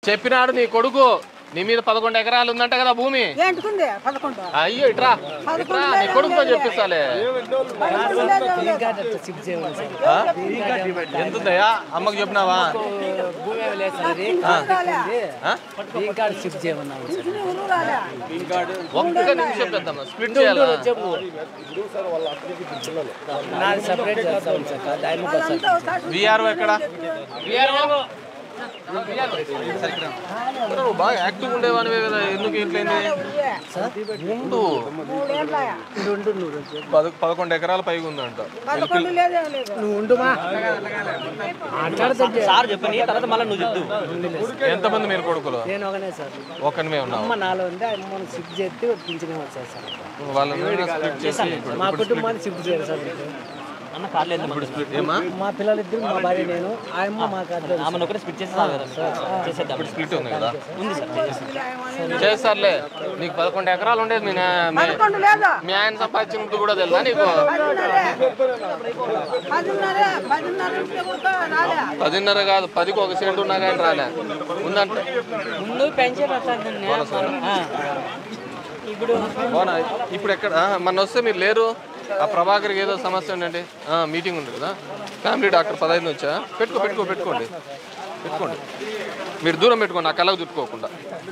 చెప్పినాడు నీ కొడుకు నీ మీద పదకొండు ఎకరాలు ఉందంట కదా భూమి ఏంటుకుంది పదకొండు అయ్యో ఇట్రా ఇట్రా నీ కొడుకుతో చెప్పిస్తాలే పదకొండు లేదు, ఏం లేదు. ఆ? ఎంత ఉందయ్యా అమ్మకు చెప్పినావా రాలే. ఆ? షిఫ్ట్ చేయమన్నాము సార్ ఇది ఊరు రాలే. ఒక్క నిమిషం పెద్దమ్మ స్ప్లిట్ చేయాలా చెప్పు నాది సపరేట్ చేస్తాం సార్ దాని వాళ్ళంతా ఒకసారి విఆర్ఓ ఎక్కడ విఆర్ఓ నువ్వు బాగా యాక్టివ్ ఉండేవానివే కదా ఎందుకు ఇట్లయింది ఉండు మూడేళ్ళయా. పద పదకొండు ఎకరాల పైగా ఉందంట పదకొండు లేదు ఏం లేదు నువ్వు ఉండుమా మాట్లాడుతుంటే సార్ చెప్పని తర్వాత మళ్ళీ నువ్వు చెప్తూ ఎంతమంది మీరు కొడుకులు నేను ఒకనే సార్ ఒక్కనిమే ఉన్నావు అమ్మ నాలో ఉంది అమ్మని షిఫ్ట్ చేస్తే పింఛనే వచ్చాయి సార్ వాళ్ళని స్ప్లిట్ చేసి ఇప్పుడు మా కుటుంబాన్ని షిఫ్ట్ చేయాలి సార్ మీకు. అన్న కార్లు ఎంత స్ప్లిట్ ఏమా మా పిల్లలిద్దరు మా భార్య నేను ఆయమ్మ మా కాదు ఆమెను ఒకటే స్పిట్ చేసేసావు కదా మీరు. చేసేద్దాం స్ప్లిట్ ఉంది కదా ఉంది సార్ చేస్తారులే నీకు పదకొండు ఎకరాలు ఉండేది మీ నా- మీ- పదకొండు లేదు మీ ఆయన సంపాదించినప్పుడు కూడా తెలుసా నీకు పదిన్నరే పదిన్నరే పదిన్నర ఉంటే కూడా రాలే పదిన్నర కాదు పదికి ఒక సెంటు ఉన్నా కానీ రాలే ఉందంట ముందు పెంచే పెట్టాలి ఇప్పుడు అవునా ఇప్పుడు ఎక్కడ ఆ, మొన్న వస్తే మీరు లేరు ఆ ప్రభాకర్కి ఏదో సమస్య ఉందండి మీటింగ్ ఉంది కదా ఫ్యామిలీ డాక్టర్ పదహైదు వచ్చా పెట్టుకో పెట్టుకో పెట్టుకోండి పెట్టుకోండి మీరు దూరం పెట్టుకోండి నా కళ్ళకు చుట్టుకోకుండా